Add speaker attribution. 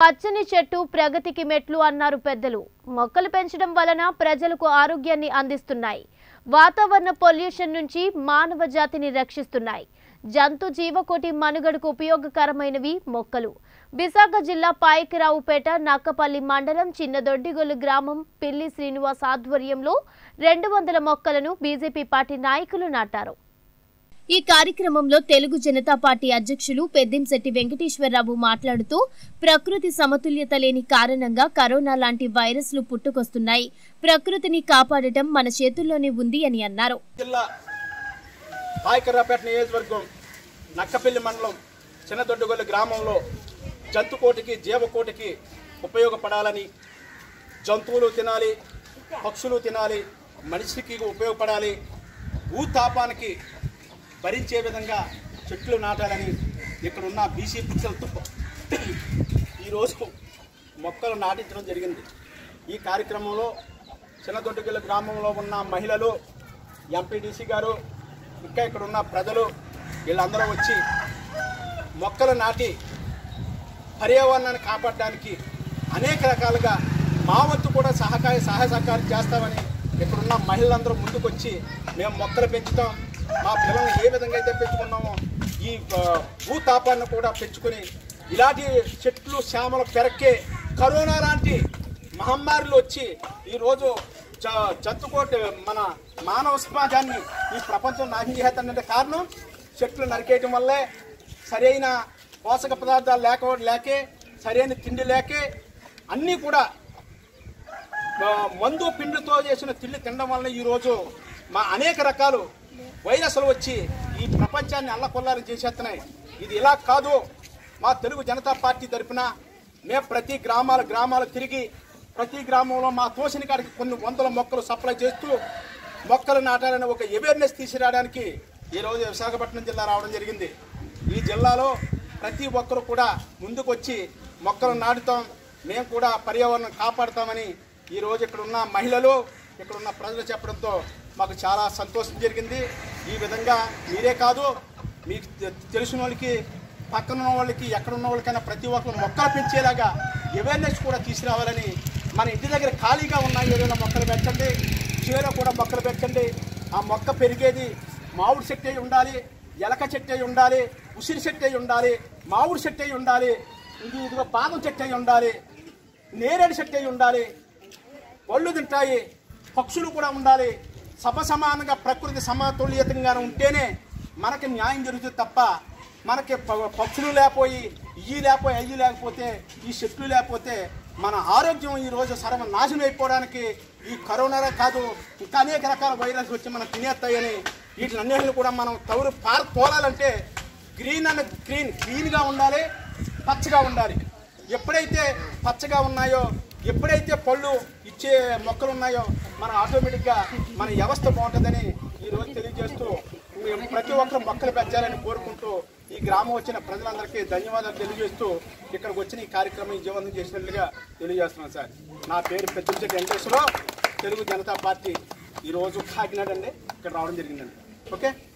Speaker 1: పచ్చని చెట్టు ప్రగతికి మెట్లు అన్నారు పెద్దలు మొక్కలు పెంచడం వలన ప్రజలకు ఆరోగ్యాన్ని అందిస్తున్నాయి వాతావరణ పొల్యూషన్ నుంచి మానవ జాతిని రక్షిస్తున్నాయి జంతు జీవకోటి మనుగడకు ఉపయోగకరమైనవి మొక్కలు విశాఖ జిల్లా పాయకరావుపేట నక్కపల్లి మండలం చిన్నదొడ్డిగొల్లు గ్రామం పిల్లి శ్రీనివాస్ ఆధ్వర్యంలో రెండు వందల మొక్కలను బీజేపీ పార్టీ నాయకులు నాటారు ఈ కార్యక్రమంలో తెలుగు జనతా పార్టీ అధ్యక్షులు పెద్దింశెట్టి వెంకటేశ్వరరావు మాట్లాడుతూ ప్రకృతి సమతుల్యత లేని కారణంగా కరోనా లాంటి వైరస్లు పుట్టుకొస్తున్నాయి ప్రకృతిని కాపాడటం మన చేతుల్లోనే ఉంది అని అన్నారు
Speaker 2: జిల్లా పాయకర్రాపేట నియోజకవర్గం నక్కపల్లి మండలం చిన్నదొడ్డుగొల్లి గ్రామంలో జంతుకోటికి జీవకోటికి ఉపయోగపడాలని జంతువులు తినాలి పక్షులు తినాలి మనిషికి ఉపయోగపడాలి భూతాపానికి భరించే విధంగా చెట్లు నాటాలని ఇక్కడున్న బీసీ పిచ్చలతో ఈరోజు మొక్కలు నాటించడం జరిగింది ఈ కార్యక్రమంలో చిన్నదొడ్డుగల గ్రామంలో ఉన్న మహిళలు ఎంపీడీసీ గారు ఇంకా ఇక్కడ ఉన్న ప్రజలు వీళ్ళందరూ వచ్చి మొక్కలు నాటి పర్యావరణాన్ని కాపాడడానికి అనేక రకాలుగా మా వంతు కూడా సహకార సహాయ సహకారం చేస్తామని ఇక్కడున్న మహిళలందరూ ముందుకొచ్చి మేము మొక్కలు పెంచుతాం మా పిల్లల్ని ఏ విధంగా అయితే పెంచుకున్నామో ఈ ఆ, భూతాపాన్ని కూడా పెంచుకొని ఇలాంటి చెట్లు శ్యామలు పెరక్కే కరోనా లాంటి మహమ్మారులు వచ్చి ఈరోజు జ- జంతుకోటి మన మానవ సమాజాన్ని ఈ ప్రపంచం నాశనం చేస్తానంటే కారణం చెట్లు నరికేయటం వల్లే సరైన పోషక పదార్థాలు లేక లేకే సరైన తిండి లేకే అన్నీ కూడా ఆ, మందు పిండితో చేసిన తిండి తినడం వల్ల ఈరోజు మా అనేక రకాలు వైరస్లు వచ్చి ఈ ప్రపంచాన్ని అల్లకొల్లారం చేసేస్తున్నాయి ఇది ఇలా కాదు మా తెలుగు జనతా పార్టీ తరపున మేము ప్రతి గ్రామాల గ్రామాలు తిరిగి ప్రతి గ్రామంలో మా తోసిన కాడికి కొన్ని వందల మొక్కలు సప్లై చేస్తూ మొక్కలు నాటాలని ఒక అవేర్నెస్ తీసుకురావడానికి ఈరోజు విశాఖపట్నం జిల్లా రావడం జరిగింది ఈ జిల్లాలో ప్రతి ఒక్కరు కూడా ముందుకు వచ్చి మొక్కలు నాటుతాం మేము కూడా పర్యావరణం కాపాడుతామని ఈరోజు ఇక్కడ ఉన్న మహిళలు ఇక్కడ ఉన్న ప్రజలు చెప్పడంతో మాకు చాలా సంతోషం జరిగింది ఈ విధంగా మీరే కాదు మీకు తె- తెలిసిన వాళ్ళకి పక్కన ఉన్న వాళ్ళకి ఎక్కడ ఉన్న వాళ్ళకైనా ప్రతి ఒక్కరు మొక్కలు పెంచేలాగా అవేర్నెస్ కూడా తీసుకురావాలని మన ఇంటి దగ్గర ఖాళీగా ఉన్న ఏదైనా మొక్కలు పెట్టండి చీర కూడా మొక్కలు పెట్టండి ఆ మొక్క పెరిగేది మామిడి చెట్టు అయి ఉండాలి ఎలక చెట్టు అయి ఉండాలి ఉసిరి చెట్టు అయి ఉండాలి మామిడి చెట్టు అయి ఉండాలి ఇది ఇదిగో బాదం చెట్టు అయి ఉండాలి నేరేడు చెట్టు అయి ఉండాలి పళ్ళు తింటాయి పక్షులు కూడా ఉండాలి సప సమానంగా ప్రకృతి సమతుల్యతంగా ఉంటేనే మనకి న్యాయం జరుగుతుంది తప్ప మనకి ప- పక్షులు లేకపోయి ఇవి లేకపోయి అయ్యి లేకపోతే ఈ చెట్లు లేకపోతే మన ఆరోగ్యం ఈ రోజు సర్వ నాశనం అయిపోవడానికి ఈ కరోనా కాదు ఇంకా అనేక రకాల వైరస్ వచ్చి మనం తినేస్తాయని వీటిలన్నింటిని కూడా మనం తౌరు పార తోలాలంటే గ్రీన్ అన్న గ్రీన్ గ్రీన్గా ఉండాలి పచ్చగా ఉండాలి ఎప్పుడైతే పచ్చగా ఉన్నాయో ఎప్పుడైతే పళ్ళు ఇచ్చే మొక్కలు ఉన్నాయో మన ఆటోమేటిక్గా మన వ్యవస్థ బాగుంటుందని ఈరోజు తెలియజేస్తూ మేము ప్రతి ఒక్కరు మొక్కలు పెంచాలని కోరుకుంటూ ఈ గ్రామం వచ్చిన ప్రజలందరికీ ధన్యవాదాలు తెలియజేస్తూ ఇక్కడికి వచ్చిన ఈ కార్యక్రమం విజయవంతం చేసినట్లుగా తెలియజేస్తున్నాను సార్ నా పేరు పెద్దంచెట్టి వెంకటేశ్వరరావు తెలుగు జనతా పార్టీ ఈరోజు కాకినాడ అండి ఇక్కడ రావడం జరిగిందండి ఓకే